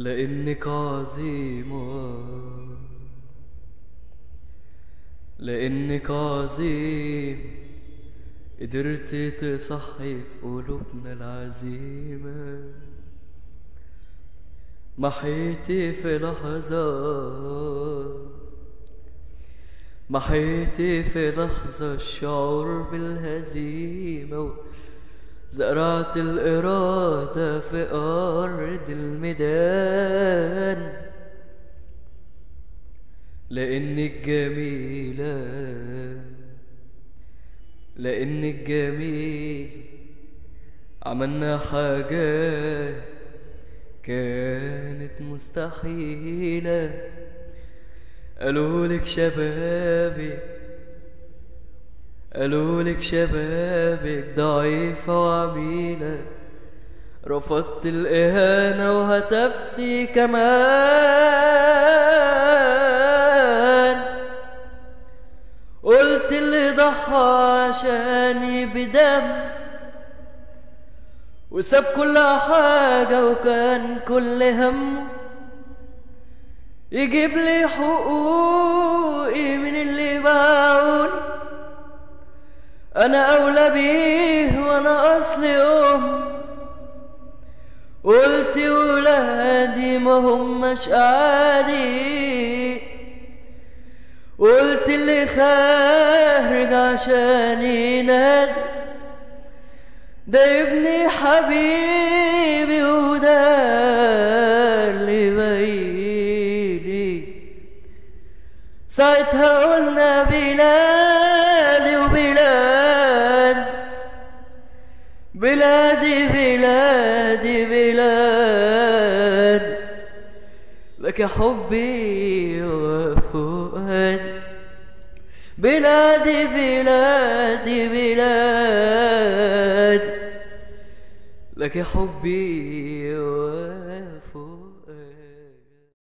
لأنك عظيمة لأنك عظيم قدرت تصحي في قلوبنا العزيمة محيتي في لحظة محيتي في لحظة الشعور بالهزيمة زرعت الإرادة في أرض الميدان لأنك جميلة لأنك جميل عملنا حاجة كانت مستحيلة قالوا لك شبابك قالوا لك شبابك ضعيفة وعميلة رفضت الإهانة وهتفتي كمان قلت اللي ضحى عشاني بدم وساب كل حاجة وكان كل همه يجيب لي حقوقي من اللي باعوني انا اولى بيه وانا اصلي ام قلت ولادي ما همش عادي قلت اللي خارج عشان ينادي ده ابني حبيبي وده اللي بايلي ساعتها قلنا بلادي وبلاد بلادي بلادي بلاد لك حبي وفؤادي بلادي بلادي بلاد لك حبي وفؤادي